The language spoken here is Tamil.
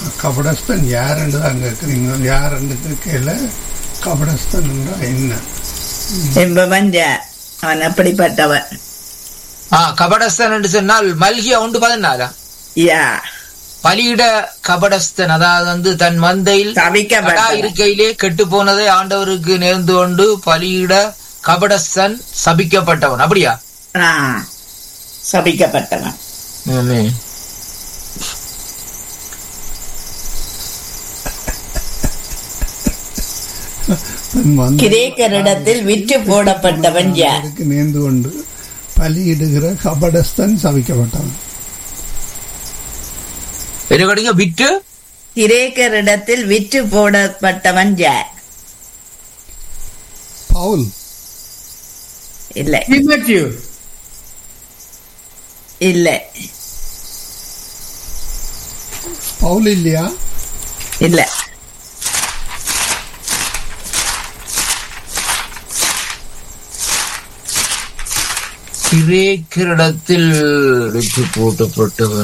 கபடஸ்தன் யாருன்னு தான் கேட்குறீங்க யாருன்னு கேட்கல கபடஸ்தன் என்ன என்பவன் யார் அவன் அப்படிப்பட்டவன் ஆ கபடஸ்தன் என்று சொன்னால் மல்கியா உண்டு பதினாலா யா பலியிட கபடஸ்தன் அதாவது வந்து தன் மந்தையில் கடா சபிக்கப்பட்டவன் இருக்கையிலே கெட்டு போனதை ஆண்டவருக்கு நேர்ந்து கொண்டு பலியிட கபடஸ்தன் சபிக்கப்பட்டவன் அப்படியா ஆ, சபிக்கப்பட்டவன் ஆமே. தன் வந்து கிரேக்கரிடத்தில் விற்று போடப்பட்டவன் யார் அவருக்கு நேர்ந்து கொண்டு பலியிடுகிற கபடஸ்தன் சபிக்கப்பட்டவன் என்ன கேட்டீங்க விட்டு கிரேக்கரிடத்தில் விற்று போடப்பட்டவன் யார் பவுல் இல்லை Matthew. இல்லை பவுல் இல்லையா இல்லை கிரேக்கரிடத்தில் விட்டு போட்டப்பட்டவர்